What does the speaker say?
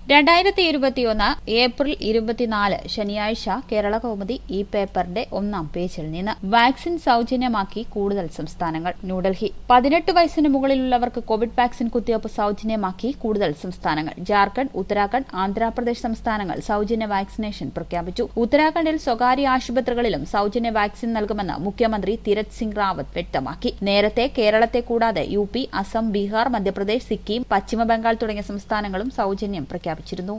രണ്ടായിരത്തി ഇരുപത്തിയൊന്ന് ഏപ്രിൽ ഇരുപത്തിനാല് ശനിയാഴ്ച കേരള കൗമുദി ഈ പേപ്പറിന്റെ ഒന്നാം പേജിൽ നിന്ന് വാക്സിൻ സൌജന്യമാക്കി കൂടുതൽ സംസ്ഥാനങ്ങൾ ന്യൂഡൽഹി പതിനെട്ട് വയസ്സിന് മുകളിലുള്ളവർക്ക് കോവിഡ് വാക്സിൻ കുത്തിവയ്പ് സൌജന്യമാക്കി കൂടുതൽ സംസ്ഥാനങ്ങൾ ജാർഖണ്ഡ് ഉത്തരാഖണ്ഡ് ആന്ധ്രാപ്രദേശ് സംസ്ഥാനങ്ങൾ സൌജന്യ വാക്സിനേഷൻ പ്രഖ്യാപിച്ചു ഉത്തരാഖണ്ഡിൽ സ്വകാര്യ ആശുപത്രികളിലും സൌജന്യ വാക്സിൻ നൽകുമെന്ന് മുഖ്യമന്ത്രി തിരത് സിംഗ് റാവത്ത് വ്യക്തമാക്കി നേരത്തെ കേരളത്തെ കൂടാതെ യു പി അസം ബീഹാർ മധ്യപ്രദേശ് സിക്കിം പശ്ചിമബംഗാൾ തുടങ്ങിയ സംസ്ഥാനങ്ങളും സൌജന്യം പ്രഖ്യാപിച്ചിരുന്നു